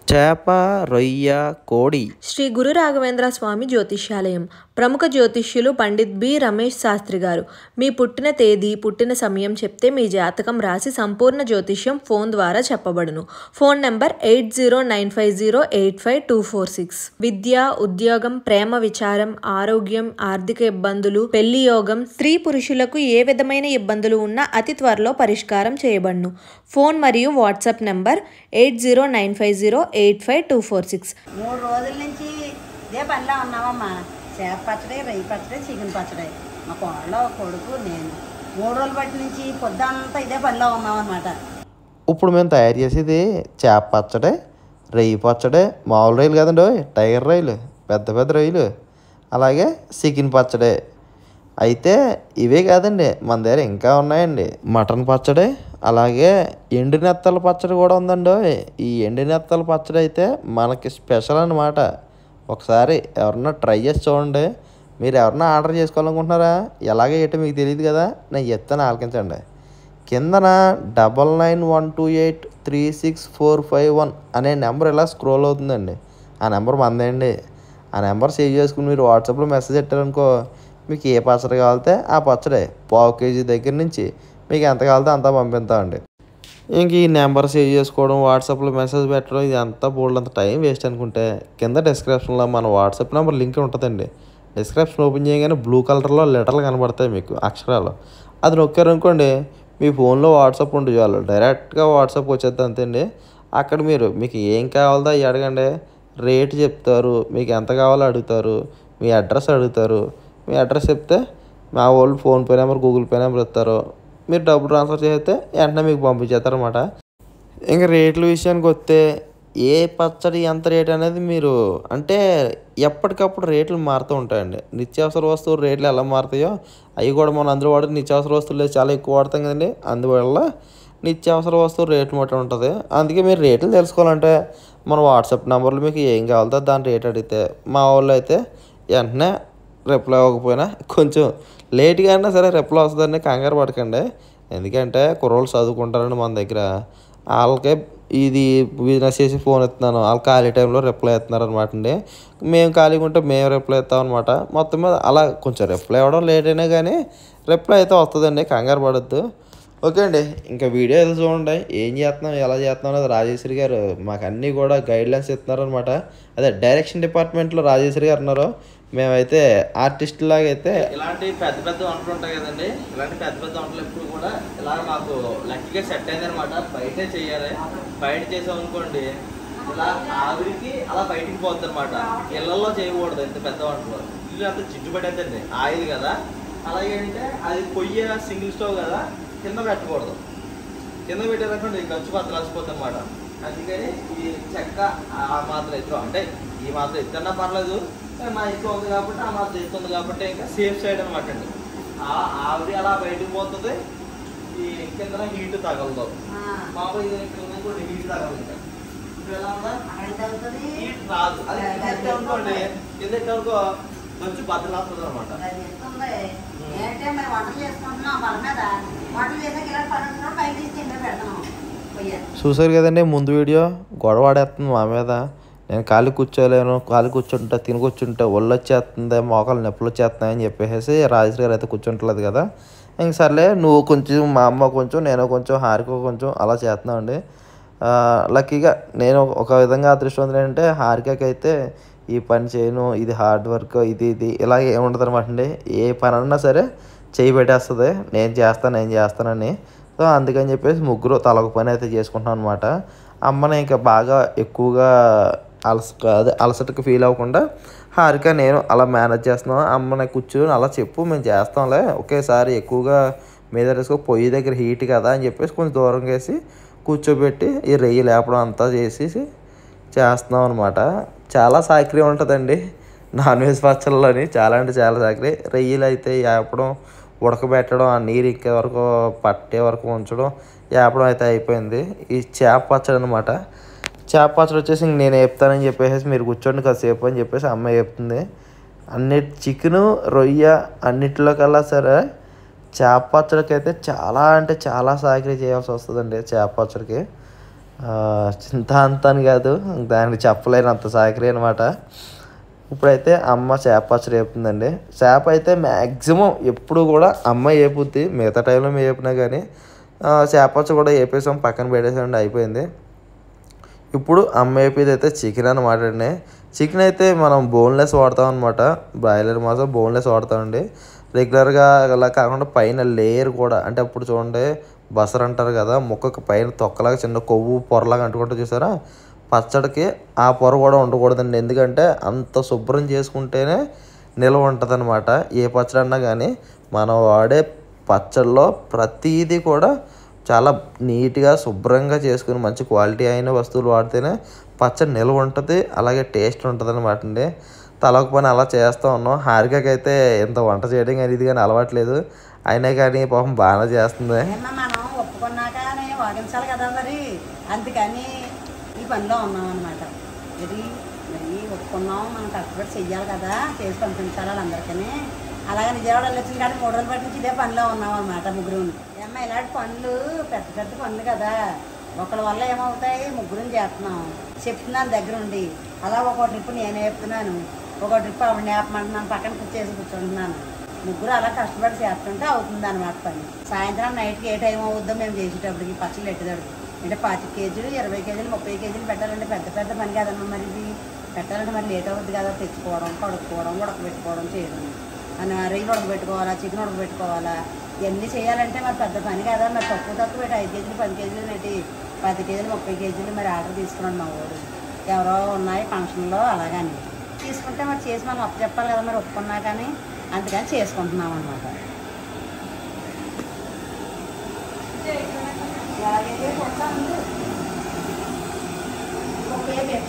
చేప రొయ్య కోడి శ్రీ గురు రాఘవేంద్ర స్వామి జ్యోతిష్యాలయం ప్రముఖ జ్యోతిష్యులు పండిత్ బి రమేష్ శాస్త్రి గారు మీ పుట్టిన తేదీ పుట్టిన సమయం చెప్తే మీ జాతకం రాసి సంపూర్ణ జ్యోతిష్యం ఫోన్ ద్వారా చెప్పబడును phone number eight zero nine five zero eight five two four six విద్య ఉద్యోగం ప్రేమ విచారం ఆరోగ్యం ఆర్థిక ఇబ్బందులు పెళ్లి యోగం స్త్రీ పురుషులకు ఏ విధమైన ఇబ్బందులు ఉన్నా అతి త్వరలో పరిష్కారం చేయబడును ఫోన్ మరియు WhatsApp number eight zero nine five zero eight five two four six మూడు రోజుల నుంచి ఇదే పనిలో ఉన్నామమ్మా చేప పచ్చడి రొయ్యి పచ్చడి చికెన్ పచ్చడి మా కోడలో కొడుకు నేను మూడు రోజుల బట్టి నుంచి పొద్దంతా ఇదే పనిలో ఉన్నామన్నమాట ఇప్పుడు మేము తయారు చేసేది చేప పచ్చడి రొయ్యి పచ్చడి మామూలు రొయ్యలు కదండి ఓయ్, టైగర్ రొయ్యలు పెద్ద పెద్ద రొయ్యలు అలాగే చికెన్ పచ్చడి అయితే ఇవే కాదండి మన దగ్గర ఇంకా ఉన్నాయండి మటన్ పచ్చడి అలాగే ఎండు నెత్తల పచ్చడి కూడా ఉందండి ఓయ్. ఈ ఎండు నెత్తల పచ్చడి అయితే మనకి స్పెషల్ అన్నమాట ఒకసారి ఎవరన్నా ట్రై చేసి చూడండి మీరు ఎవరన్నా ఆర్డర్ చేసుకోవాలనుకుంటున్నారా ఎలాగ ఏంటో మీకు తెలియదు కదా నేను చెప్తాను ఆలకించండి కిందన double nine one two eight three six four five one అనే నెంబర్ ఇలా స్క్రోల్ అవుతుందండి ఆ నెంబర్ మందండి ఆ నెంబర్ సేవ్ చేసుకుని మీరు వాట్సాప్లో మెసేజ్ పెట్టారనుకో మీకు ఏ పచ్చడి కావాలితే ఆ పచ్చడి పావు కేజీ దగ్గర నుంచి మీకు ఎంత కావాలితే అంతా పంపిస్తామండి ఇంక ఈ నెంబర్ సేవ్ చేసుకోవడం వాట్సాప్లో మెసేజ్ పెట్టడం ఇది అంతా బోల్డ్ అంత టైం వేస్ట్ అనుకుంటే కింద డిస్క్రిప్షన్లో మన వాట్సాప్ నెంబర్ లింక్ ఉంటుందండి డిస్క్రిప్షన్ ఓపెన్ చేయగానే బ్లూ కలర్లో లెటర్లు కనబడతాయి మీకు అక్షరాలు అది నొక్కారనుకోండి మీ ఫోన్లో వాట్సాప్ ఉండి చాలు డైరెక్ట్గా వాట్సాప్ వచ్చేద్ది అంతేండి అక్కడ మీరు మీకు ఏం కావాలో అవి అడగండి రేట్ చెప్తారు మీకు ఎంత కావాలో అడుగుతారు మీ అడ్రస్ అడుగుతారు మీ అడ్రస్ చెప్తే మా వాళ్ళు PhonePe number Google Pay number ఇస్తారు మీరు డబ్బులు ట్రాన్స్ఫర్ చేస్తే వెంటనే మీకు పంపించేస్తారన్నమాట ఇంకా రేట్ల విషయానికి వస్తే ఏ పచ్చడి ఎంత రేట్ అనేది మీరు అంటే ఎప్పటికప్పుడు రేట్లు మారుతూ ఉంటాయండి నిత్యావసర వస్తువులు రేట్లు ఎలా మారుతాయో అవి కూడా మనం అందులో వాడే నిత్యావసర వస్తువులు చాలా ఎక్కువ వాడతాం కదండి అందువల్ల నిత్యావసర వస్తువు రేటు మట్టి ఉంటుంది అందుకే మీరు రేట్లు తెలుసుకోవాలంటే మన వాట్సాప్ నెంబర్లో మీకు ఏం కావాలో దాని రేట్ అడిగితే మా వాళ్ళు అయితే వెంటనే రిప్లై అవ్వకపోయినా కొంచెం లేట్గా అయినా సరే రిప్లై వస్తుందని కంగారు పడకండి ఎందుకంటే కుర్రోళ్ళు చదువుకుంటారని మన దగ్గర వాళ్ళకే ఇది బిజినెస్ చేసి ఫోన్ ఎత్తున్నాను వాళ్ళు ఖాళీ టైంలో రిప్లై ఇస్తున్నారు అనమాట అండి మేము ఖాళీగా ఉంటే మేము రిప్లై ఇస్తాం అనమాట మొత్తం మీద అలా కొంచెం రిప్లై ఇవ్వడం లేట్ అయినా కానీ రిప్లై అయితే వస్తుందండి కంగారు పడద్దు ఓకే అండి ఇంకా వీడియో అయితే చూడండి ఏం చేస్తున్నాం ఎలా చేస్తున్నాం అనేది రాజేశ్వరి గారు మాకు అన్నీ కూడా గైడ్లైన్స్ ఇస్తున్నారు అనమాట అదే డైరెక్షన్ డిపార్ట్మెంట్లో రాజేశ్వరి గారు ఉన్నారు మేమైతే ఆర్టిస్ట్ లాగా అయితే ఇలాంటి పెద్ద పెద్ద వంటలు ఉంటాయి కదండి ఇలాంటి పెద్ద పెద్ద వంటలు ఎప్పుడు కూడా ఇలా మాకు లక్కీగా సెట్ అయింది అనమాట బయటే చేయాలి బయట చేసామనుకోండి ఇలా ఆవిరికి అలా బయటికి పోద్ది అనమాట ఇళ్లలో చేయకూడదు ఇంత పెద్ద వంటలు ఇల్లు అంతా జిడ్డు పడేద్దండి ఆయిల్ కదా అలాగే అంటే అది పొయ్యి సింగిల్ స్టవ్ కదా కింద పెట్టకూడదు కింద పెట్టారనుకోండి గచ్చు పత్ర రాసిపోతుంది అనమాట అందుకని ఈ చెక్క ఆ మాత్రం ఎత్తు అంటే ఈ మాత్రం ఎత్తన్నా పర్లేదు మా ఇంట్లో ఉంది కాబట్టి ఆ మాత్రం ఎత్తుంది కాబట్టి ఇంకా సేఫ్ సైడ్ అనమాట అండి ఆ ఆవిడ అలా బయటకు పోతుంది ఈ కింద హీట్ తగలదు మామూలు ఇది కింద కూడా హీట్ తగలదు ఇంకా ఇప్పుడు ఎలా ఉందా అక్కడ అవుతుంది హీట్ రాదు అది కింద ఎత్తే అనుకోండి కింద ఎత్తే అనుకో గచ్చు బద్దలాస్తుంది అనమాట అది ఎత్తుంది ఏంటంటే మేము వంటలు చేసుకుంటున్నాం వాళ్ళ మీద వంటలు చేసాక ఇలా పని వచ్చినప్పుడు పైకి తీసి కింద పెడతాం పొయ్యి చూసారు కదండి ముందు వీడియో గొడవ ఆడేస్తుంది మా మీద నేను ఖాళీ కూర్చోలేను ఖాళీ కూర్చుంటా తిని కూర్చుంటే ఒళ్ళు వచ్చేస్తుంది మోకాలు నొప్పులు వచ్చేస్తున్నాయి అని చెప్పేసి రాజేష్ గారు అయితే కూర్చుంటలేదు కదా ఇంక సర్లే నువ్వు కొంచెం మా అమ్మ కొంచెం నేను కొంచెం హారిక కొంచెం అలా చేస్తున్నామండి ఆ, లక్కీగా నేను ఒక విధంగా అదృష్టవంతుడు ఏంటంటే హారికకి అయితే ఈ పని చేయను ఇది హార్డ్ వర్క్ ఇది ఇది ఇలా ఏముండదు అనమాట అండి ఏ పని అన్నా సరే చేయి పెట్టేస్తుంది నేను చేస్తాను నేను చేస్తానని సో అందుకని చెప్పేసి ముగ్గురు తలొక పని అయితే చేసుకుంటాం అనమాట అమ్మని ఇంకా బాగా ఎక్కువగా అలస అదే అలసటకు ఫీల్ అవ్వకుండా హారిక నేను అలా మేనేజ్ చేస్తున్నాం అమ్మని కూర్చొని అలా చెప్పు మేము చేస్తాంలే ఒకేసారి ఎక్కువగా మీద వేసుకో పొయ్యి దగ్గర హీట్ కదా అని చెప్పేసి కొంచెం దూరం వేసి కూర్చోబెట్టి ఈ రెయ్యి లేపడం అంతా చేసేసి చేస్తున్నాం అనమాట చాలా సాకరీ ఉంటుందండి నాన్ వెజ్ పచ్చళ్ళని చాలా అంటే చాలా సాకరీ రొయ్యలు అయితే వేపడం ఉడకబెట్టడం ఆ నీరు ఎక్కే వరకు పట్టే వరకు ఉంచడం వేపడం అయితే అయిపోయింది ఈ చేప పచ్చడి అనమాట చేప పచ్చడి వచ్చేసి ఇంక నేను వేపుతానని చెప్పేసి మీరు కూర్చోండి కాసేపు అని చెప్పేసి అమ్మ చెప్తుంది అన్ని చికెను రొయ్య అన్నిట్లో కల్లా సరే చేప పచ్చడికి అయితే చాలా అంటే చాలా సాకరీ చేయాల్సి వస్తుందండి చేప పచ్చడికి ఆ, చింత అంత అని కాదు దానికి చెప్పలేను అంత సాకరి అనమాట ఇప్పుడైతే అమ్మ చేప పచ్చడి వేపుతుందండి చేప అయితే మ్యాక్సిమం ఎప్పుడు కూడా అమ్మ వేపుద్ది మిగతా టైంలో మేము వేపినా కానీ ఆ, చేప పచ్చడి కూడా వేపేసాం పక్కన పెట్టేసామండి అయిపోయింది ఇప్పుడు అమ్మ వేపేది అయితే చికెన్ అనమాట అండి చికెన్ అయితే మనం బోన్లెస్ వాడతాం అనమాట బ్రాయిలర్ మాసం బోన్లెస్ వాడతామండి రెగ్యులర్గా అలా కాకుండా పైన లేయర్ కూడా అంటే అప్పుడు చూడండి బసర్ అంటారు కదా ముక్కకి పైన తొక్కలాగా చిన్న కొవ్వు పొరలాగా అంటుకుంటూ చూసారా పచ్చడికి ఆ పొర కూడా ఉండకూడదండి ఎందుకంటే అంత శుభ్రం చేసుకుంటేనే నిల్వ ఉంటుంది అనమాట ఏ పచ్చడి అన్నా కానీ మనం వాడే పచ్చడిలో ప్రతీది కూడా చాలా నీట్గా శుభ్రంగా చేసుకుని మంచి క్వాలిటీ అయిన వస్తువులు వాడితేనే పచ్చడి నిల్వ ఉంటుంది అలాగే టేస్ట్ ఉంటుంది అనమాట అండి తలొక పని అలా చేస్తూ ఉన్నాం హారికకి అయితే ఇంత వంట చేయడం కానీ ఇది కానీ అలవాట్లేదు అయినా కానీ పాపం బాగానే చేస్తుంది ఏమన్నా మనం ఒప్పుకున్నాకనే వాగించాలి కదా మరి అందుకని ఈ పనిలో ఉన్నాం అనమాట ఇది మరి ఒప్పుకున్నాం మనం కష్టపడి చెయ్యాలి కదా చేసి పంపించాలి వాళ్ళందరికీ అలాగే విజయవాడ వచ్చింది కానీ మూడు రోజుల పాటు నుంచి ఇదే పనిలో ఉన్నాం అనమాట ముగ్గురు ఏమ్మా ఇలాంటి పనులు పెద్ద పెద్ద పనులు కదా ఒకళ్ళ వల్ల ఏమవుతాయి ముగ్గురు చేస్తున్నాం చెప్తున్నాను దగ్గర ఉండి అలా ఒక ట్రిప్ నేను చెప్తున్నాను ఒక ట్రిప్ ఆవిడ నేపమంటున్నాను పక్కన కూర్చేసి కూర్చుంటున్నాను ముగ్గురు అలా కష్టపడి చేస్తుంటే అవుతుంది అనమాట పని సాయంత్రం నైట్కి ఏ టైం అవుద్దో మేము చేసేటప్పటికి పచ్చళ్ళు ఎట్టుదాడు అంటే పాతి కేజీలు ఇరవై కేజీలు ముప్పై కేజీలు పెట్టాలంటే పెద్ద పెద్ద పని కదమ్మా మరి ఇది పెట్టాలంటే మరి లేట్ అవుద్ది కదా తెచ్చుకోవడం కడుక్కోవడం ఉడకబెట్టుకోవడం చేయడం అని రొయ్యలు ఉడకబెట్టుకోవాలా చికెన్ ఉడకబెట్టుకోవాలా ఇవన్నీ చేయాలంటే మరి పెద్ద పని కదా మరి తక్కువ తక్కువ పెట్టి ఐదు కేజీలు పది కేజీలు పెట్టి పది కేజీలు ముప్పై కేజీలు మరి ఆర్డర్ తీసుకున్నాను మా ఊరు ఎవరో ఉన్నాయి ఫంక్షన్లో అలాగని తీసుకుంటే మరి చేసి మనం అప్పు చెప్పాలి కదా మరి ఒప్పుకున్నా కానీ అందుకని చేసుకుంటున్నాం అనమాట ఎలాగైతే కొంచెం ఉంది. ఒక ప్లేట్